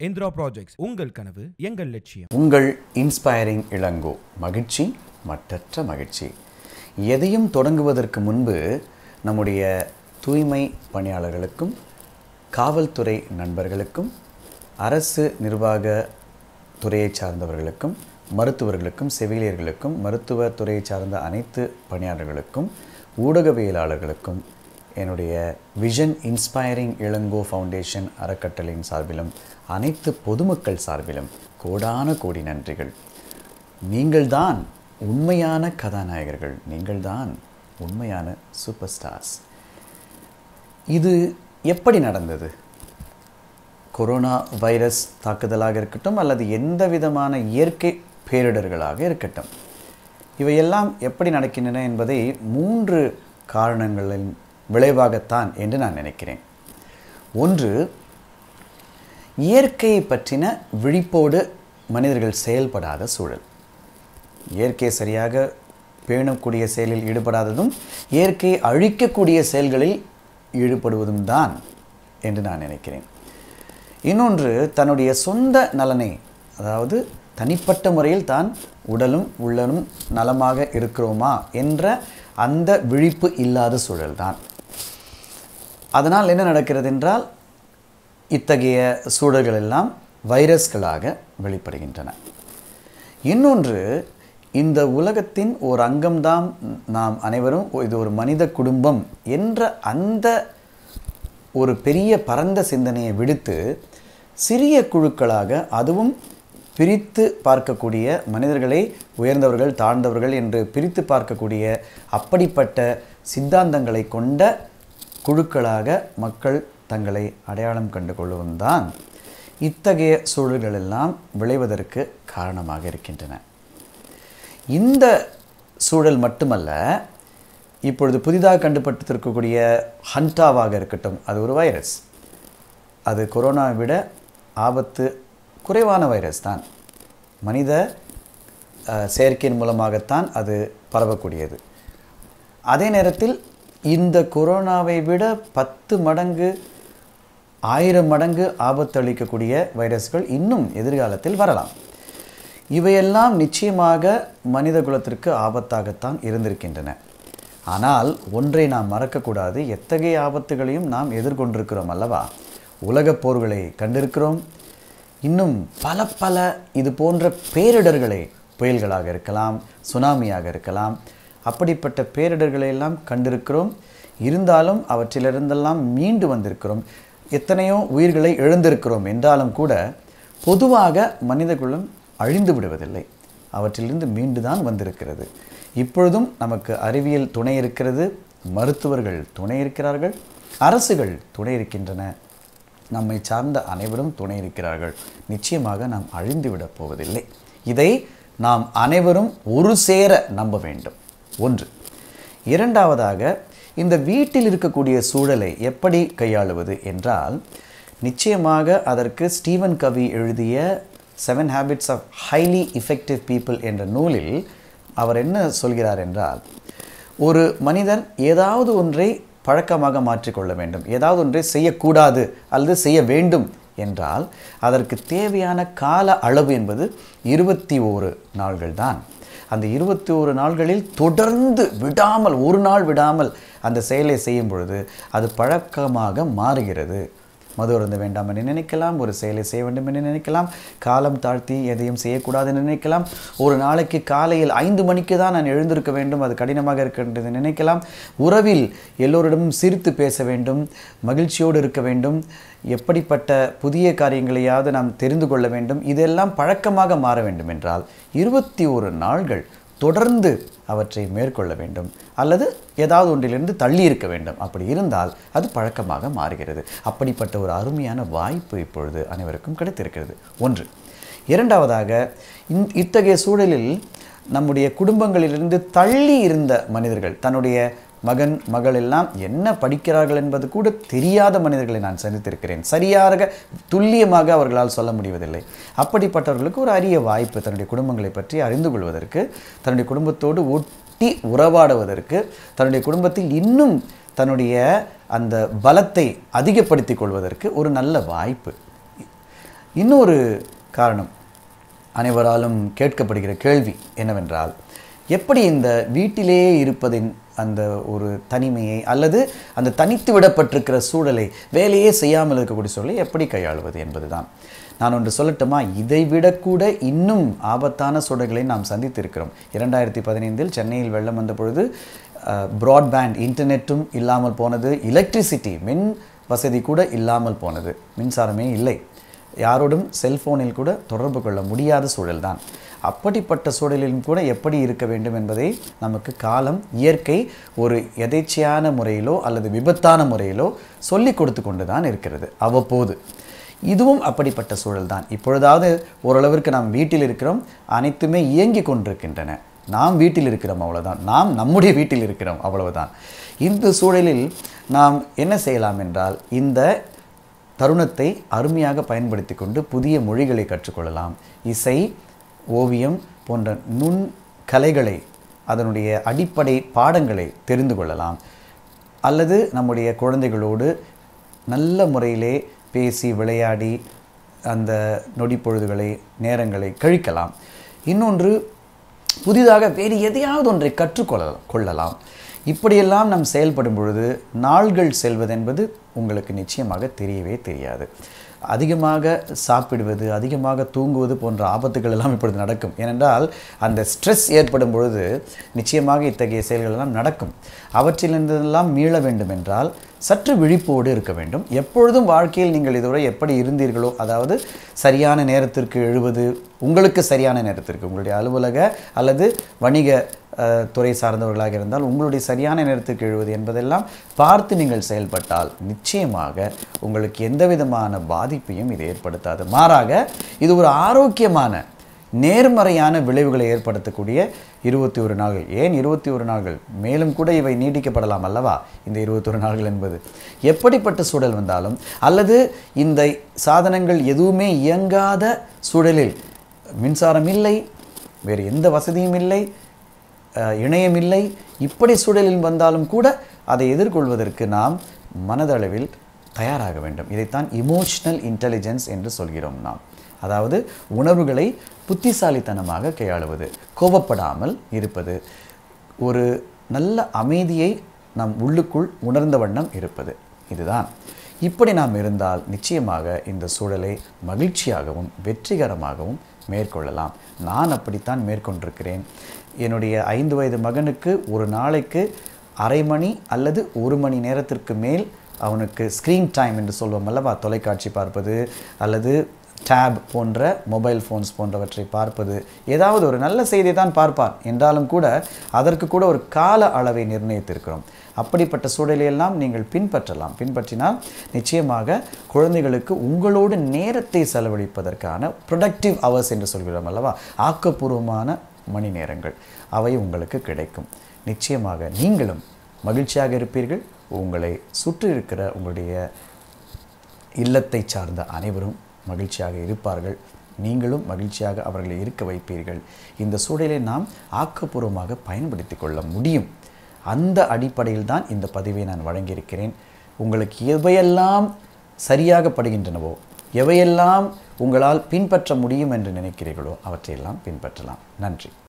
Indira projects உங்கள் கனவு எங்கள் லட்சியம் உங்கள் இன்ஸ்பைரிங் இளங்கோ மகிழ்ச்சி மட்டற்ற மகிழ்ச்சி எதையும் தொடங்குவதற்கு முன்பு நம்முடைய தூய்மை பணியாளர்களுக்கும் காவல்துறை நண்பர்களுக்கும் அரசு நிர்வாக துறையை சார்ந்தவர்களுக்கும் மருத்துவர்களுக்கும் செவிலியர்களுக்கும் மருத்துவ துறையை சார்ந்த அனைத்து பணியாளர்களுக்கும் ஊடகவியலாளர்களுக்கும் என்னுடைய விஷன் இன்ஸ்பைரிங் இளங்கோ ஃபவுண்டேஷன் அறக்கட்டளையின் சார்பிலும் அனைத்து பொதுமக்கள் சார்பிலும் கோடான கோடி நன்றிகள் நீங்கள்தான் உண்மையான கதாநாயகர்கள் நீங்கள்தான் உண்மையான சூப்பர் ஸ்டார்ஸ் இது எப்படி நடந்தது கொரோனா வைரஸ் தாக்குதலாக இருக்கட்டும் அல்லது எந்த விதமான இயற்கை பேரிடர்களாக இருக்கட்டும் இவையெல்லாம் எப்படி நடக்கின்றன என்பதை மூன்று காரணங்களின் விளைவாகத்தான் என்று நான் நினைக்கிறேன் ஒன்று இயற்கையை பற்றின விழிப்போடு மனிதர்கள் செயல்படாத சூழல் இயற்கையை சரியாக பேணக்கூடிய செயலில் ஈடுபடாததும் இயற்கையை அழிக்கக்கூடிய செயல்களில் ஈடுபடுவதும் தான் என்று நான் நினைக்கிறேன் இன்னொன்று தன்னுடைய சொந்த நலனை அதாவது தனிப்பட்ட முறையில் தான் உடலும் உள்ளனும் நலமாக இருக்கிறோமா என்ற அந்த விழிப்பு இல்லாத சூழல்தான் அதனால் என்ன நடக்கிறது என்றால் இத்தகைய சூழல்கள் எல்லாம் வைரஸ்களாக வெளிப்படுகின்றன இன்னொன்று இந்த உலகத்தின் ஒரு அங்கம்தான் நாம் அனைவரும் இது ஒரு மனித குடும்பம் என்ற அந்த ஒரு பெரிய பரந்த சிந்தனையை விடுத்து சிறிய குழுக்களாக அதுவும் பிரித்து பார்க்கக்கூடிய மனிதர்களை உயர்ந்தவர்கள் தாழ்ந்தவர்கள் என்று பிரித்து பார்க்கக்கூடிய அப்படிப்பட்ட சித்தாந்தங்களை கொண்ட குழுக்களாக மக்கள் தங்களை அடையாளம் கண்டு கொள்வதும் தான் இத்தகைய சூழல்கள் எல்லாம் விளைவதற்கு காரணமாக இருக்கின்றன இந்த சூழல் மட்டுமல்ல இப்பொழுது புதிதாக கண்டுபட்டிருக்கக்கூடிய ஹண்டாவாக இருக்கட்டும் அது ஒரு வைரஸ் அது கொரோனாவை விட ஆபத்து குறைவான வைரஸ் தான் மனித அஹ், செயற்கையின் மூலமாகத்தான் அது பரவக்கூடியது அதே நேரத்தில் இந்த கொரோனாவை விட பத்து மடங்கு ஆயிரம் மடங்கு ஆபத்து அளிக்கக்கூடிய வைரஸ்கள் இன்னும் எதிர்காலத்தில் வரலாம் இவையெல்லாம் நிச்சயமாக மனித குலத்திற்கு ஆபத்தாகத்தான் இருந்திருக்கின்றன ஆனால் ஒன்றை நாம் மறக்கக்கூடாது எத்தகைய ஆபத்துகளையும் நாம் எதிர்கொண்டிருக்கிறோம் அல்லவா உலகப் போர்களை கண்டிருக்கிறோம் இன்னும் பல பல இது போன்ற பேரிடர்களை புயல்களாக இருக்கலாம் சுனாமியாக இருக்கலாம் அப்படிப்பட்ட பேரிடர்களை எல்லாம் கண்டிருக்கிறோம் இருந்தாலும் அவற்றிலிருந்தெல்லாம் மீண்டு வந்திருக்கிறோம் எத்தனையோ உயிர்களை இழந்திருக்கிறோம் என்றாலும் கூட பொதுவாக மனிதகுலம் அழிந்து விடுவதில்லை அவற்றிலிருந்து மீண்டுதான் வந்திருக்கிறது இப்பொழுதும் நமக்கு அறிவியல் துணை இருக்கிறது மருத்துவர்கள் துணை இருக்கிறார்கள் அரசுகள் துணை இருக்கின்றன நம்மை சார்ந்த அனைவரும் துணை இருக்கிறார்கள் நிச்சயமாக நாம் அழிந்து விடப் போவதில்லை இதை நாம் அனைவரும் ஒரு சேர நம்ப வேண்டும் ஒன்று இரண்டாவதாக இந்த வீட்டில் இருக்கக்கூடிய சூழலை எப்படி கையாளுவது என்றால் நிச்சயமாக அதற்கு ஸ்டீவன் கவி எழுதிய seven habits of highly effective people என்ற நூலில் அவர் என்ன சொல்கிறார் என்றால் ஒரு மனிதன் ஏதாவது ஒன்றை பழக்கமாக மாற்றிக்கொள்ள வேண்டும் ஏதாவது ஒன்றை செய்யக்கூடாது அல்லது செய்ய வேண்டும் என்றால் அதற்கு தேவையான கால அளவு என்பது இருபத்தி ஓரு நாள்கள் தான் அந்த இருபத்தி ஓரு நாள்களில் தொடர்ந்து விடாமல் ஒரு நாள் விடாமல் அந்த செயலை செய்யும் பொழுது அது பழக்கமாக மாறுகிறது மது அருந்த வேண்டாம் என்று நினைக்கலாம் ஒரு செயலை செய்ய வேண்டும் என்று நினைக்கலாம் காலம் தாழ்த்தி எதையும் செய்யக்கூடாது என்று நினைக்கலாம் ஒரு நாளைக்கு காலையில் ஐந்து மணிக்கு தான் நான் எழுந்திருக்க வேண்டும் அது கடினமாக இருக்கின்றது நினைக்கலாம் உறவில் எல்லோரிடமும் சிரித்து பேச வேண்டும் மகிழ்ச்சியோடு இருக்க வேண்டும் எப்படிப்பட்ட புதிய காரியங்களையாவது நாம் தெரிந்து கொள்ள வேண்டும் இதெல்லாம் பழக்கமாக மாற வேண்டும் என்றால் இருபத்தி ஒரு நாள்கள் தொடர்ந்து அவற்றை மேற்கொள்ள வேண்டும் அல்லது ஏதாவது ஒன்றிலிருந்து தள்ளி இருக்க வேண்டும் அப்படி இருந்தால் அது பழக்கமாக மாறுகிறது அப்படிப்பட்ட ஒரு அருமையான வாய்ப்பு இப்பொழுது அனைவருக்கும் கிடைத்திருக்கிறது ஒன்று இரண்டாவதாக இந் இத்தகைய சூழலில் நம்முடைய குடும்பங்களிலிருந்து தள்ளி இருந்த மனிதர்கள் தன்னுடைய மகன் மகள் எல்லாம் என்ன படிக்கிறார்கள் என்பது கூட தெரியாத மனிதர்களை நான் சந்தித்திருக்கிறேன் சரியாக துல்லியமாக அவர்களால் சொல்ல முடிவதில்லை அப்படிப்பட்டவர்களுக்கு ஒரு அரிய வாய்ப்பு தன்னுடைய குடும்பங்களை பற்றி அறிந்து கொள்வதற்கு தன்னுடைய குடும்பத்தோடு ஒட்டி உறவாடுவதற்கு தன்னுடைய குடும்பத்தில் இன்னும் தன்னுடைய அந்த பலத்தை அதிகப்படுத்திக் கொள்வதற்கு ஒரு நல்ல வாய்ப்பு இன்னொரு காரணம் அனைவராலும் கேட்கப்படுகிற கேள்வி என்னவென்றால் எப்படி இந்த வீட்டிலேயே இருப்பதின் அந்த ஒரு தனிமையை அல்லது அந்த தனித்து விடப்பட்டிருக்கிற சூழலை வேலையே செய்யாமல் இருக்கக்கூடிய சூழலை எப்படி கையாளுவது என்பதுதான் நான் ஒன்று சொல்லட்டுமா இதை விடக்கூட இன்னும் ஆபத்தான சூழல்களை நாம் சந்தித்திருக்கிறோம் இரண்டாயிரத்தி பதினைந்தில் சென்னையில் வெள்ளம் வந்த பொழுது ப்ராட்பேண்ட் இன்டர்நெட்டும் இல்லாமல் போனது எலக்ட்ரிசிட்டி மின் வசதி கூட இல்லாமல் போனது மின்சாரமே இல்லை யாரோடும் செல்போனில் கூட தொடர்பு கொள்ள முடியாத சூழல்தான் அப்படிப்பட்ட சூழலிலும் கூட எப்படி இருக்க வேண்டும் என்பதை நமக்கு காலம் இயற்கை ஒரு எதேச்சையான முறையிலோ அல்லது விபத்தான முறையிலோ சொல்லிக் கொடுத்து கொண்டு தான் இருக்கிறது அவ்வப்போது இதுவும் அப்படிப்பட்ட சூழல் தான் இப்பொழுதாவது ஓரளவிற்கு நாம் வீட்டில் இருக்கிறோம் அனைத்துமே இயங்கி கொண்டிருக்கின்றன நாம் வீட்டில் இருக்கிறோம் அவ்வளவுதான் நாம் நம்முடைய வீட்டில் இருக்கிறோம் அவ்வளவுதான் இந்த சூழலில் நாம் என்ன செய்யலாம் என்றால் இந்த தருணத்தை அருமையாக பயன்படுத்தி கொண்டு புதிய மொழிகளை கற்றுக்கொள்ளலாம் இசை ஓவியம் போன்ற நுண் கலைகளை அதனுடைய அடிப்படை பாடங்களை தெரிந்து கொள்ளலாம் அல்லது நம்முடைய குழந்தைகளோடு நல்ல முறையிலே பேசி விளையாடி அந்த நொடிப்பொழுதுகளை நேரங்களை கழிக்கலாம் இன்னொன்று புதிதாக வேறு எதையாவது ஒன்றை கற்றுக்கொள்ள கொள்ளலாம் இப்படியெல்லாம் நாம் செயல்படும் பொழுது நாள்கள் செல்வதென்பது உங்களுக்கு நிச்சயமாக தெரியவே தெரியாது அதிகமாக சாப்பிடுவது அதிகமாக தூங்குவது போன்ற ஆபத்துகள் எல்லாம் இப்பொழுது நடக்கும் ஏனென்றால் அந்த ஸ்ட்ரெஸ் ஏற்படும் பொழுது நிச்சயமாக இத்தகைய செயல்கள் எல்லாம் நடக்கும் அவற்றிலிருந்தெல்லாம் மீள வேண்டும் என்றால் சற்று விழிப்போடு இருக்க வேண்டும் எப்பொழுதும் வாழ்க்கையில் நீங்கள் இதுவரை எப்படி இருந்தீர்களோ அதாவது சரியான நேரத்திற்கு எழுவது உங்களுக்கு சரியான நேரத்திற்கு உங்களுடைய அலுவலக அல்லது வணிக அஹ், துறை சார்ந்தவர்களாக இருந்தால் உங்களுடைய சரியான நேரத்திற்கு எழுவது என்பதெல்லாம் பார்த்து நீங்கள் செயல்பட்டால் நிச்சயமாக உங்களுக்கு எந்த விதமான பாதிப்பையும் இது ஏற்படுத்தாது மாறாக இது ஒரு ஆரோக்கியமான நேர்மறையான விளைவுகளை ஏற்படுத்தக்கூடிய இருபத்தி ஒரு நாள்கள் ஏன் இருபத்தி ஒரு நாள்கள் மேலும் கூட இவை நீடிக்கப்படலாம் அல்லவா இந்த இருபத்தொரு நாள்கள் என்பது எப்படிப்பட்ட சூழல் வந்தாலும் அல்லது இந்த சாதனங்கள் எதுவுமே இயங்காத சூழலில் மின்சாரம் இல்லை வேறு எந்த வசதியும் இல்லை அஹ், இணையம் இல்லை இப்படி சூழலில் வந்தாலும் கூட அதை எதிர்கொள்வதற்கு நாம் மனதளவில் தயாராக வேண்டும் இதைத்தான் இமோஷனல் இன்டெலிஜென்ஸ் என்று சொல்கிறோம் நாம் அதாவது உணர்வுகளை புத்திசாலித்தனமாக கையாளுவது கோபப்படாமல் இருப்பது ஒரு நல்ல அமைதியை நம் உள்ளுக்குள் உணர்ந்த வண்ணம் இருப்பது இதுதான் இப்படி நாம் இருந்தால் நிச்சயமாக இந்த சூழலை மகிழ்ச்சியாகவும் வெற்றிகரமாகவும் மேற்கொள்ளலாம் நான் அப்படித்தான் மேற்கொண்டிருக்கிறேன் என்னுடைய ஐந்து வயது மகனுக்கு ஒரு நாளைக்கு அரை மணி அல்லது ஒரு மணி நேரத்திற்கு மேல் அவனுக்கு ஸ்க்ரீன் டைம் என்று சொல்வோம் அல்லவா தொலைக்காட்சி பார்ப்பது அல்லது டேப் போன்ற மொபைல் ஃபோன்ஸ் போன்றவற்றை பார்ப்பது ஏதாவது ஒரு நல்ல செய்தியை தான் பார்ப்பான் என்றாலும் கூட அதற்கு கூட ஒரு கால அளவை நிர்ணயித்திருக்கிறோம் அப்படிப்பட்ட சூழலையெல்லாம் நீங்கள் பின்பற்றலாம் பின்பற்றினால் நிச்சயமாக குழந்தைகளுக்கு உங்களோடு நேரத்தை செலவழிப்பதற்கான ப்ரொடக்டிவ் ஹவர்ஸ் என்று சொல்கிறோம் அல்லவா ஆக்கப்பூர்வமான மணி நேரங்கள் அவை உங்களுக்கு கிடைக்கும் நிச்சயமாக நீங்களும் மகிழ்ச்சியாக இருப்பீர்கள் உங்களை சுற்றி இருக்கிற உங்களுடைய இல்லத்தை சார்ந்த அனைவரும் மகிழ்ச்சியாக இருப்பார்கள் நீங்களும் மகிழ்ச்சியாக அவர்களை இருக்க வைப்பீர்கள் இந்த சூழலை நாம் ஆக்கப்பூர்வமாக பயன்படுத்தி கொள்ள முடியும் அந்த அடிப்படையில் தான் இந்த பதிவை நான் வழங்கியிருக்கிறேன் உங்களுக்கு எவையெல்லாம் சரியாக படுகின்றனவோ எவையெல்லாம் உங்களால் பின்பற்ற முடியும் என்று நினைக்கிறீர்களோ அவற்றையெல்லாம் பின்பற்றலாம் நன்றி